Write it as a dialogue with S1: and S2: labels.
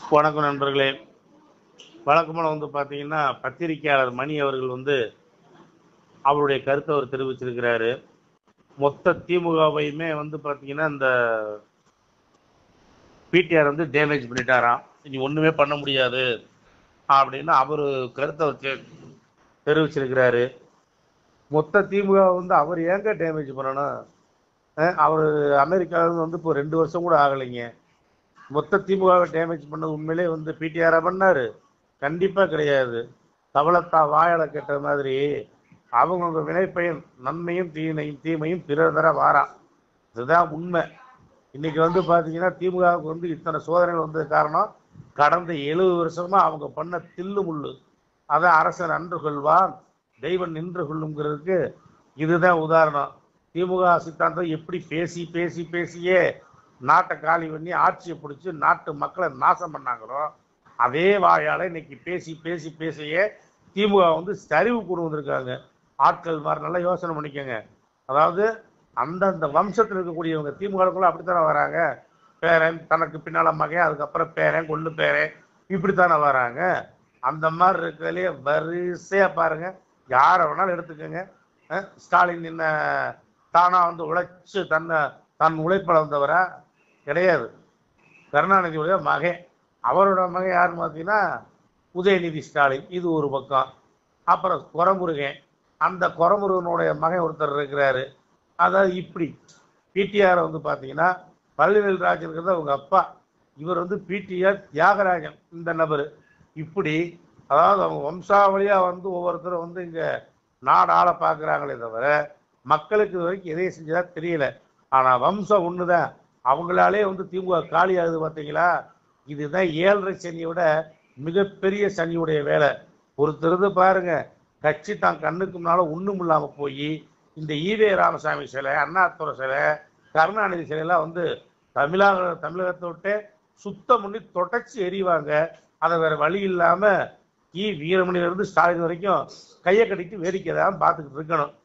S1: வணக்கம் நண்பர்களே வழக்கமான வந்து பார்த்தீங்கன்னா பத்திரிகையாளர் மணி அவர்கள் வந்து அவருடைய கருத்தை அவர் தெரிவிச்சிருக்கிறாரு மொத்த திமுகவையுமே வந்து பார்த்தீங்கன்னா இந்த பிடிஆர் வந்து டேமேஜ் பண்ணிட்டாராம் இனி ஒன்றுமே பண்ண முடியாது அப்படின்னு அவர் கருத்தை அவர் தெ- தெரிவிச்சிருக்கிறாரு மொத்த திமுக வந்து அவர் ஏங்க டேமேஜ் பண்ணணும் அஹ் அவர் அமெரிக்காவில் வந்து இப்போ ரெண்டு வருஷம் கூட ஆகலைங்க மொத்த திமுகவை டேமேஜ் பண்ணது உண்மையிலே வந்து பிடிஆரா பண்ணாரு கண்டிப்பா கிடையாது தவளத்தா வாயால கெட்ட மாதிரி அவங்கவுங்க வினைப்பயன் நன்மையும் தீமையும் தீமையும் பிறர் தர வாராம் இதுதான் உண்மை இன்னைக்கு வந்து பாத்தீங்கன்னா திமுகவுக்கு வந்து இத்தனை சோதனைகள் வந்தது காரணம் கடந்த எழுபது வருஷமா அவங்க பண்ண தில்லு முள்ளு அதான் அரசன் அன்று கொள்வான் தெய்வம் நின்று கொள்ளுங்கிறதுக்கு இதுதான் உதாரணம் திமுக சித்தாந்தம் எப்படி பேசி பேசி பேசியே நாட்டை காலி பண்ணி ஆட்சியை பிடிச்சி நாட்டு மக்களை நாசம் பண்ணாங்களோ அதே வாயால இன்னைக்கு பேசி பேசி பேசியே திமுக வந்து சரிவு கொண்டு வந்திருக்காங்க ஆட்கள் மாதிரி நல்லா யோசனை பண்ணிக்கோங்க அதாவது அந்தந்த வம்சத்தில் இருக்கக்கூடியவங்க திமுகவுக்குள்ள அப்படித்தானே வராங்க பேரன் தனக்கு பின்னால மகன் அதுக்கப்புறம் பேரன் கொள்ளு பேரன் இப்படித்தானே வராங்க அந்த மாதிரி இருக்கிறதுலே வரிசையா பாருங்க யாரை வேணாலும் எடுத்துக்கோங்க அஹ் ஸ்டாலின் என்ன தானா வந்து உழைச்சு தன்னை தன் உழைப்பில் வந்தவரா கிடையாது கருணாநிதியுடைய மகன் அவரோட மகன் யாருன்னு பார்த்தீங்கன்னா உதயநிதி ஸ்டாலின் இது ஒரு பக்கம் அப்புறம் குரமுருகன் அந்த குரமுருகனுடைய மகன் ஒருத்தர் இருக்கிறாரு அதாவது இப்படி பிடிஆர் வந்து பார்த்தீங்கன்னா பள்ளிவேல் ராஜனுங்கிறது அவங்க அப்பா இவர் வந்து பிடிஆர் தியாகராஜன் இந்த நபர் இப்படி அதாவது அவங்க வம்சாவளியா வந்து ஒவ்வொருத்தரும் வந்து இங்க நாடு ஆள பார்க்குறாங்களே தவிர மக்களுக்கு இது வரைக்கும் எதையும் செஞ்சதா தெரியல ஆனா வம்சம் ஒண்ணுதான் அவங்களாலே வந்து திமுக காலி ஆகுது பார்த்தீங்களா இதுதான் ஏழரை சனியோட மிகப்பெரிய சனியுடைய வேலை ஒருத்தருது பாருங்க கட்சி தான் கண்ணுக்கு முன்னால ஒண்ணும் இல்லாம போய் இந்த ஈவே ராமசாமி சிலை அண்ணாதுரை சிலை கருணாநிதி சிலையெல்லாம் வந்து தமிழக தமிழகத்தை விட்டு சுத்தம் பண்ணி தொடச்சி எறிவாங்க அதை வேற வழி இல்லாம ஈ வீரமணியில இருந்து ஸ்டாலின் வரைக்கும் கையை கட்டிட்டு வேடிக்கை தான் பார்த்துக்கிட்டு இருக்கணும்